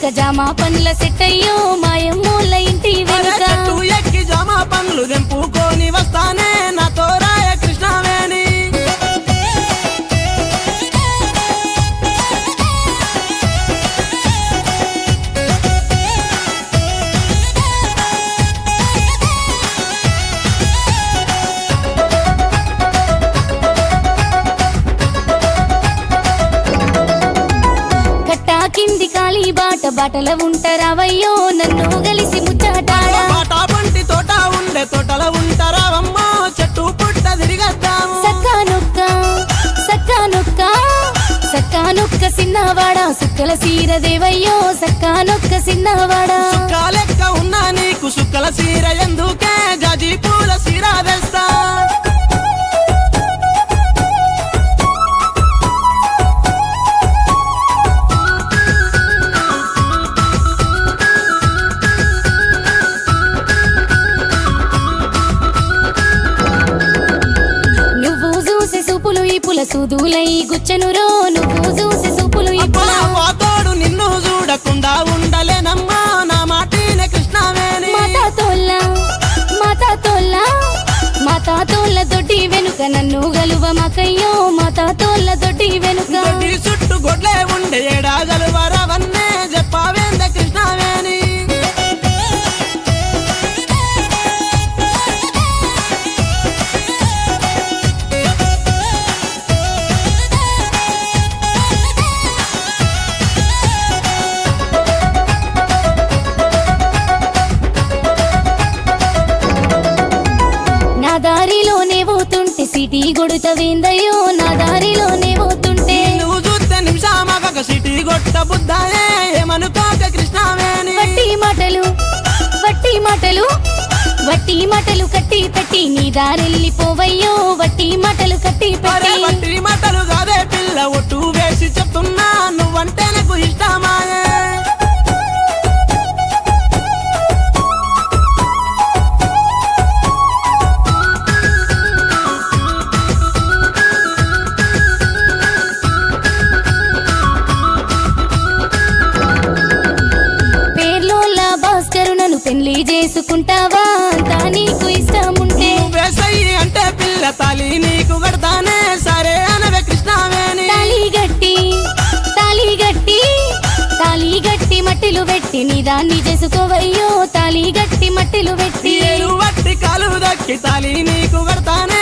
జామా పండ్ల సెట్టయ్యో మాయమ్మోళ్ళ ఇంటి అరే వెనుక చెట్టు ఎక్కి జామ పండ్లు తెంపుకొని వస్తానే నాతో రాయ కృష్ణవేణి కట్టా కింది కాలి బాట బాటల ఉంటారావయ్యో నన్ను గలిసి ముచ్చటాడా పాట పంటి తోట ఉండే తోటల ఉంటారావమ్మ చెట్టు పుట్ట తిరిగద్దాము సక్కా నొక్క సక్కా నొక్క సక్కా నొక్క సిన్నవాడా సుక్కల సీర దేవయ్యో సక్కా నొక్క సిన్నవాడా సుక్క లెక్క ఉన్నా నీకు సుక్కల సీర ఎందుకే జాజి పూల సీర వేస్తా నువ్వు చూసే సూపులు ఈ పుల సూదులై గుచ్చనురో నువ్వు చూసే సూపులు ఈ అబ్బా, పుల పోతోడు నిన్ను చూడకుండా ఉండలేనమ్మా నా మాటినే కృష్ణవేణి మాతా తోల్ల మాతా తోల్ల మాతా తోల్ల దొడ్డి వెనుక నన్ను గలువ మాకయ్యో మాతా తోల్ల దొడ్డి వెనుక దొడ్డి చుట్టూ గొడ్లే ఉండే ఏడాగలు వరవన్నే చెప్పావేంద కృష్ణవేణి నా దారిలోనే పోతుంటే సిటీ గొడుతవేందయ్యో నా దారిలోనే పోతుంటే నువ్వు చూస్తే నిమిషామగక సిటీ గొట్ట బుద్ధాయే ఏమనుకోక కృష్ణవేణి వట్టి మాటలు వట్టి మాటలు వట్టి మాటలు కట్టి పెట్టి నీ దారెళ్ళిపోవయ్యో వట్టి మాటలు కట్టి అరే పెట్టి వట్టి మాటలు కాదే పిల్ల ఒట్టు వేసి చెప్తున్నా నువ్వంటే నాకు ఇష్టమాయే పేర్లోలా భాస్కరు నన్ను పెళ్లి చేసుకుంటావా అంతా నీకు ఇష్టం ఉంటే వేసయ్యి అంటే పిల్ల తాలి నీకు కడతానే సరే అనవే కృష్ణవేణి తాళి గట్టి తాళి గట్టి తాళి గట్టి మట్టిలు పెట్టి నీ దాన్ని చేసుకోవయ్యో తాళి గట్టి మట్టిలు పెట్టి ఏరు వట్టి కాలు దక్కి తాలి నీకు కడతానే